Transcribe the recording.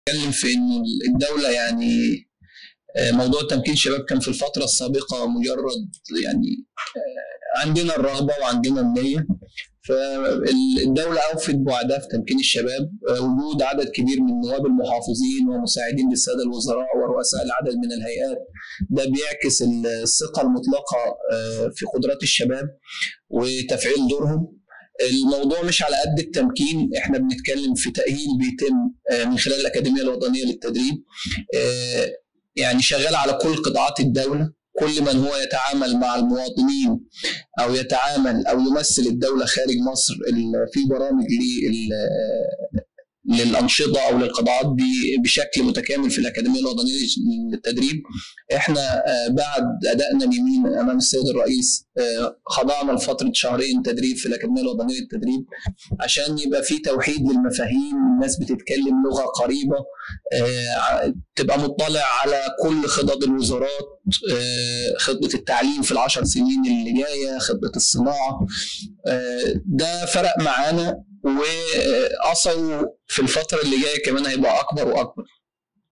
بنتكلم في ان الدوله يعني موضوع تمكين الشباب كان في الفتره السابقه مجرد يعني عندنا الرغبه وعندنا النيه فالدولة أوفت بوعدها في تمكين الشباب وجود عدد كبير من نواب المحافظين ومساعدين للسادة الوزراء ورؤساء العدد من الهيئات ده بيعكس الثقة المطلقة في قدرات الشباب وتفعيل دورهم الموضوع مش على قد التمكين احنا بنتكلم في تأهيل بيتم من خلال الأكاديمية الوطنية للتدريب يعني شغال على كل قطاعات الدولة كل من هو يتعامل مع المواطنين او يتعامل او يمثل الدوله خارج مصر في برامج للانشطه او للقطاعات بشكل متكامل في الاكاديميه الوطنيه للتدريب احنا بعد ادائنا اليمين امام السيد الرئيس خضعنا لفتره شهرين تدريب في الاكاديميه الوطنيه للتدريب عشان يبقى في توحيد للمفاهيم الناس بتتكلم لغه قريبه تبقى مطلع على كل خطط الوزارات خطه التعليم في العشر سنين اللي جايه خطه الصناعه ده فرق معانا واثره في الفتره اللي جايه كمان هيبقى اكبر واكبر